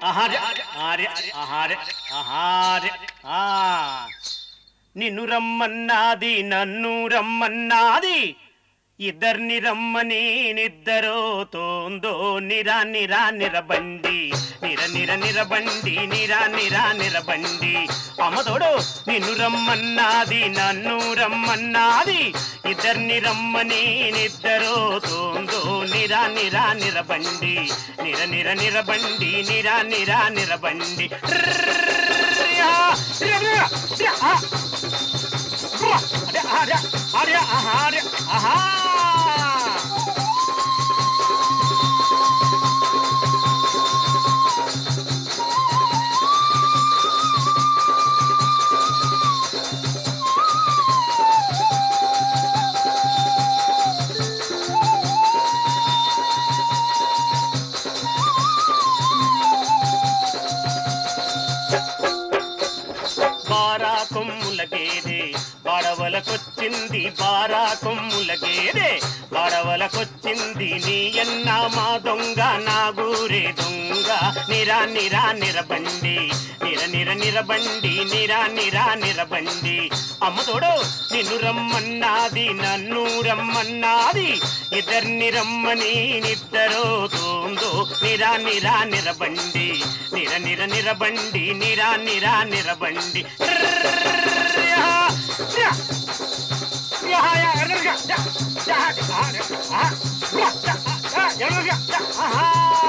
ఆహార్య ఆర్య ఆహార్య ఆహార్య ఆ నిన్ను రమ్మన్నాది నన్ను రమ్మన్నాది ఇద్దరిని రమ్మని నిద్దరో తోందో నిరా నిరా నిరబండి నిర నిర నిరబండి నిరా నిరా నిరబండి అమ్మతోడు నిన్ను రమ్మన్నాది నన్ను రమ్మన్నాది ఇద్దరిని రమ్మని నిద్దరో తోందో నిరా నిరా నిరబండి నిర నిర నిరబండి నిరా నిరా నిరబండి ర్రియా, రియా, రియా, రియా, ఆ. అరే, అరే, అరే, ఆహా, అరే, ఆహా. బారా కొమ్ముల గేదె బడవలకొచ్చింది బారా కొమ్ముల గేదె బడవలకొచ్చింది నీ అన్న మా దొంగ నా గూరే దొంగ నిరా నిరా నిరబండి నిర నిర నిరబండి నిరా నిరా నిరబండి అమ్మతోడు నిన్ను రమ్మన్నాది నన్ను రమ్మన్నాది ఇద్దరిని రమ్మని నిద్దరో తోందో నిరా నిరా నిరబండి నిర నిర నిరబండి నిరా నిరా నిరబండి ర్రియా, రియా, రియా, యా, ఎర్రగా, యా, యా, ఆ, ఆ, యా, యా, ఆ, ఎర్రగా, యా, ఆహా.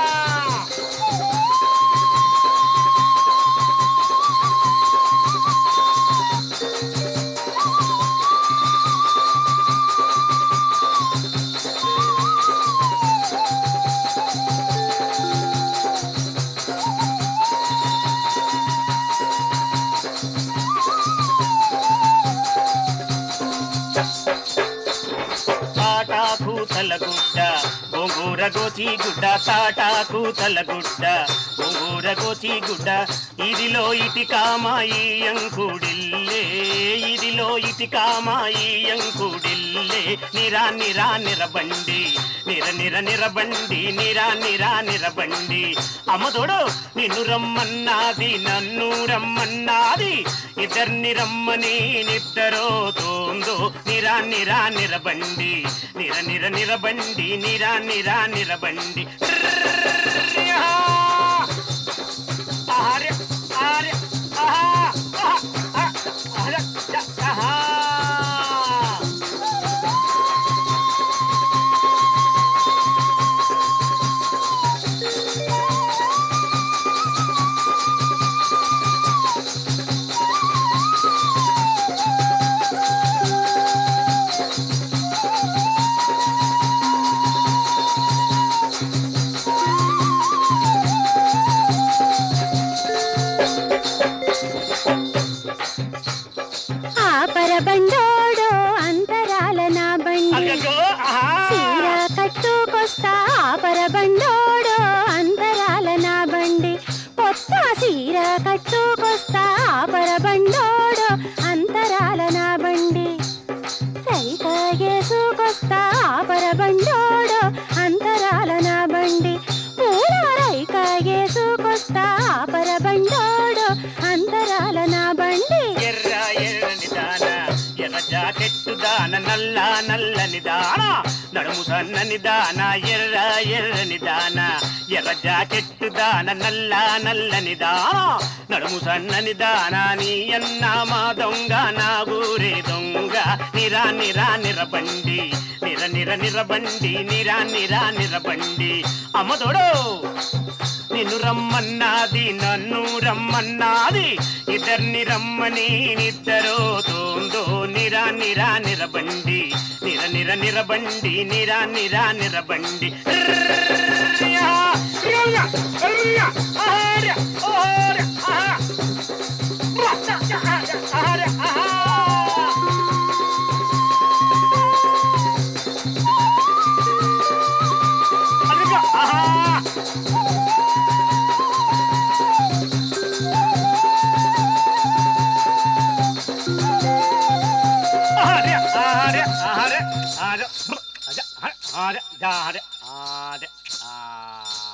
తాటాకు తలగుడ్డ గోంగూర గోచి గుడ్డ తాటాకు తలగుడ్డ గోంగూర గోచి గుడ్డ ఇదిలో ఇటి కామాయి అంకుడిల్లే ఇదిలో ఇటి కామాయి అంకుడిల్లే నిరా నిరా నిరబండి నిర నిర నిరబండి నిరా నిరా నిరబండి అమ్మతోడు నిన్ను రమ్మన్నాది నన్ను రమ్మన్నాది ఇద్దరిని రమ్మని నిద్దరో తోందో నిరా నిరా నిరబండి నిర నిర నిరబండి నిరా నిరా నిరబండి ర్రియా. ఆర్య, ఆర్య, ఆహా, ఆహా, ఆ, ఆర్య, యా, ఆహా. ఆ పరబండోడో అంతరాల నా బండి అగ్గగ్గో, ఆహా. చీర కట్టుకొస్తా ఆ పరబండోడో అంతరాల నా బండి కొత్త చీర కట్టుకొస్తా ఆ పరబండోడో అంతరాల నా బండి రైక గేసుకొస్తా ఆ పరబండోడో అంతరాల నా బండి పూల రైక గేసుకొస్తా ఆ పరబండోడో అంతరాల నా బండి ఎర్ర ఎర్రని దాన ఎర్ర జాకెట్టు దాన నల్ల నల్లని దాన నడుము సన్నని దాన ఎర్ర ఎర్రని దాన ఎర్ర జాకెట్టు దాన నల్ల నల్లని దాన నడుము సన్నని దాన నీ అన్న మా దొంగ నా ఊరే దొంగ నిరా నిరా నిరబండి నిర నిర నిరబండి నిరా నిరా నిరబండి అమ్మతోడు నిన్ను రమ్మన్నాది నన్ను రమ్మన్నాది ఇద్దరిని రమ్మని నిద్దరో తోందో నిరా నిరా నిరబండి నిర నిర నిరబండి నిరా నిరా నిరబండి ర్రియా, రియా, రియా, ఆర్య, ఆర్య, ఆహా. రా, యా, యా, ఆర్య, ఆర్య, ఆహా. అదిగో, ఆహా. ఆర్య, ఆర్య, ఆర్య, ఆర్య, బ్ర, అజ, ఆర్య, ఆర్య, ఆర్య, ఆర్య, ఆ.